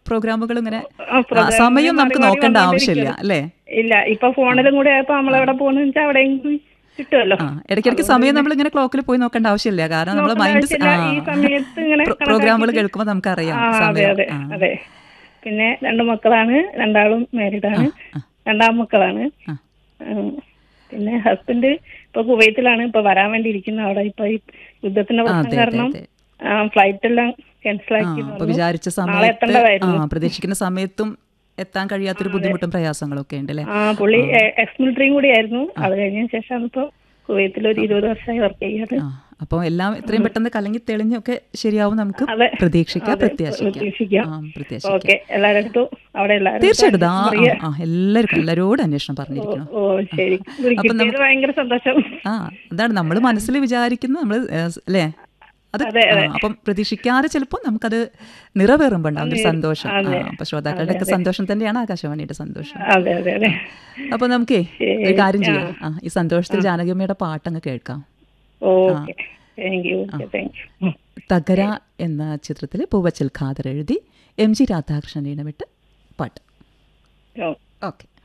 പ്രോഗ്രാമുകൾ ഇങ്ങനെ ആ, ആ, program സമയം മാറി നമുക്ക് മാറി നോക്കേണ്ട ആവശ്യമില്ല വന്നുകൊണ്ടിരിക്കുകയാണ്. അല്ലേ ഇല്ല ഇപ്പൊ ഫോണിലും കൂടെ ആയപ്പോ നമ്മൾ എവിടെ പോകുന്ന വെച്ചാൽ അവിടെയെങ്കിലും കിട്ടുമല്ലോ ആ ഇടയ്ക്കിടയ്ക്ക് സമയം നമ്മൾ ഇങ്ങനെ ക്ലോക്കിൽ പോയി നോക്കേണ്ട ആവശ്യമില്ല കാരണം നമ്മൾ നോക്കേണ്ട മൈൻഡ് ആവശ്യമില്ല. ഈ സമയത്ത് ഇങ്ങനെ പ്രോഗ്രാമുകൾ കണക്കാക്കിയിട്ട് കേൾക്കുമ്പോൾ നമുക്കറിയാം ആ അതെ സമയം അതെ ആ, അതെ പിന്നെ രണ്ട് മക്കളാണ് രണ്ടാളും മാരീഡാണ് രണ്ടാം മക്കളാണ് ആ. ഉം. പിന്നെ ഹസ്ബൻഡ് ഇപ്പൊ കുവൈത്തിലാണ് ഇപ്പൊ വരാൻ വേണ്ടി ഇരിക്കുന്നത് അവിടെ ഇപ്പൊ ഈ യുദ്ധത്തിന്റെ ആ, പ്രശ്നം അതെ അതെ കാരണം അതെ ഫ്ലൈറ്റ് എല്ലാം ക്യാൻസൽ ആ ആക്കി അപ്പൊ വിചാരിച്ച നാളെ സമയത്ത് ആ എത്തേണ്ടതായിരുന്നു പ്രതീക്ഷിക്കുന്ന സമയത്തും എത്താൻ കഴിയാത്തൊരു ബുദ്ധിമുട്ടും പ്രയാസങ്ങളൊക്കെ ഉണ്ട് അല്ലേ ആ പുള്ളി എക്സ് മിലിറ്ററിയും കൂടി ആയിരുന്നു അത് കഴിഞ്ഞ ശേഷമാണ് ഇപ്പൊ കുവൈത്തിൽ ഒരു ഇരുപത് വർഷമായി വർക്ക് ചെയ്യാറ് ആ അപ്പോൾ എല്ലാം എത്രയും പെട്ടെന്ന് കലങ്ങി തെളിഞ്ഞൊക്കെ ശരിയാവും നമുക്ക് അതെ. പ്രതീക്ഷിക്കാം അതെ, പ്രത്യാശിക്കാം പ്രതീക്ഷിക്കാം. ആ പ്രത്യാശിക്കാം ഓക്കെ എല്ലാവരുടെ അടുത്തും അവിടെ എല്ലാവരും തീർച്ചയായിട്ടും ആ ആ, ആ എല്ലാവർക്കും എല്ലാവരോടും അന്വേഷണം പറഞ്ഞിരിക്കണം ഓ ശരി ഇത് കിട്ടിയത് ഭയങ്കര സന്തോഷം ആ അതാണ് നമ്മൾ മനസ്സിൽ വിചാരിക്കുന്ന നമ്മൾ അല്ലേ അത് ആ, അപ്പം പ്രതീക്ഷിക്കാതെ ചിലപ്പോൾ നമുക്കത് നിറവേറുമ്പോൾ ഉണ്ടാവുന്ന ഒരു സന്തോഷം ആ അപ്പൊ ശ്രോതാക്കളുടെ ഒക്കെ സന്തോഷം തന്നെയാണ് ആകാശവാണിയുടെ സന്തോഷം അതെ അതെ അതെ അപ്പൊ നമുക്കേ ഒരു കാര്യം ചെയ്യാം ആ ഈ സന്തോഷത്തിൽ ജാനകിയമ്മയുടെ പാട്ടങ്ങ് കേൾക്കാം okay thank you okay thank you Thakara എന്ന ചിത്രത്തിൽ പൂവച്ചൽ ഖാദർ എഴുതി എം ജി രാധാകൃഷ്ണൻ ഈണമിട്ട് പാട്ട് ഓ ഓക്കെ